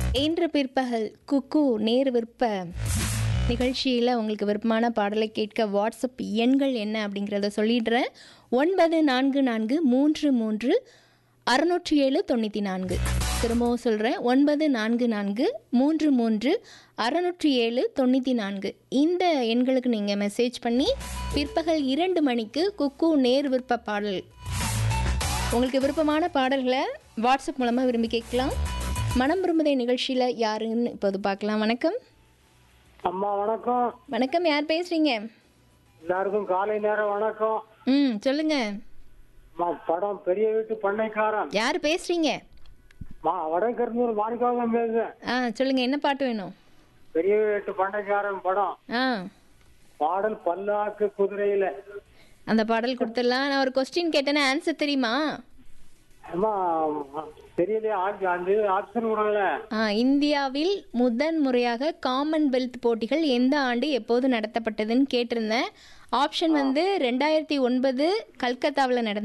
இன்று பிற்பகல் குக்கு நேர் விற்ப நிகழ்ச்சியில் உங்களுக்கு விருப்பமான பாடலை கேட்க வாட்ஸ்அப் எண்கள் என்ன அப்படிங்கிறத சொல்லிடுறேன் ஒன்பது நான்கு நான்கு மூன்று மூன்று அறுநூற்றி ஏழு தொண்ணூற்றி நான்கு திரும்பவும் சொல்கிறேன் ஒன்பது நான்கு நான்கு மூன்று மூன்று அறுநூற்றி ஏழு தொண்ணூற்றி நான்கு இந்த எண்களுக்கு நீங்கள் மெசேஜ் பண்ணி பிற்பகல் இரண்டு மணிக்கு குக்கு நேர் விற்ப பாடல் உங்களுக்கு விருப்பமான பாடல்களை வாட்ஸ்அப் மூலமாக விரும்பி கேட்கலாம் மனம் விரும்புதை நிகழ்ச்சியில் யாருன்னு இப்போது பார்க்கலாம் வணக்கம் அம்மா வணக்கம் வணக்கம் யார் பேசுகிறீங்க எல்லாருக்கும் காலை நேரம் வணக்கம் ம் சொல்லுங்க அம்மா, படம் பெரிய வீட்டு பண்ணைக்காரன் யார் பேசுகிறீங்க மா வடக்கருந்தூர் மாணிக்காவம் பேசுறேன் ஆ சொல்லுங்க என்ன பாட்டு வேணும் பெரிய வீட்டு பண்ணைக்காரன் படம் ஆ பாடல் பல்லாக்கு குதிரையில அந்த பாடல் கொடுத்துடலாம் நான் ஒரு கொஸ்டின் கேட்டேன்னா ஆன்சர் தெரியுமா அம்மா தெரியலையே ஆப்ஷன் அந்த ஆப்ஷன் விடல ஆ இந்தியாவில் முதன் முறையாக காமன்வெல்த் போட்டிகள் எந்த ஆண்டு எப்போது நடத்தப்பட்டதுன்னு கேட்டிருந்தேன் ஆப்ஷன் வந்து ரெண்டாயிரத்தி ஒன்பது கல்கத்தாவில் நடந்த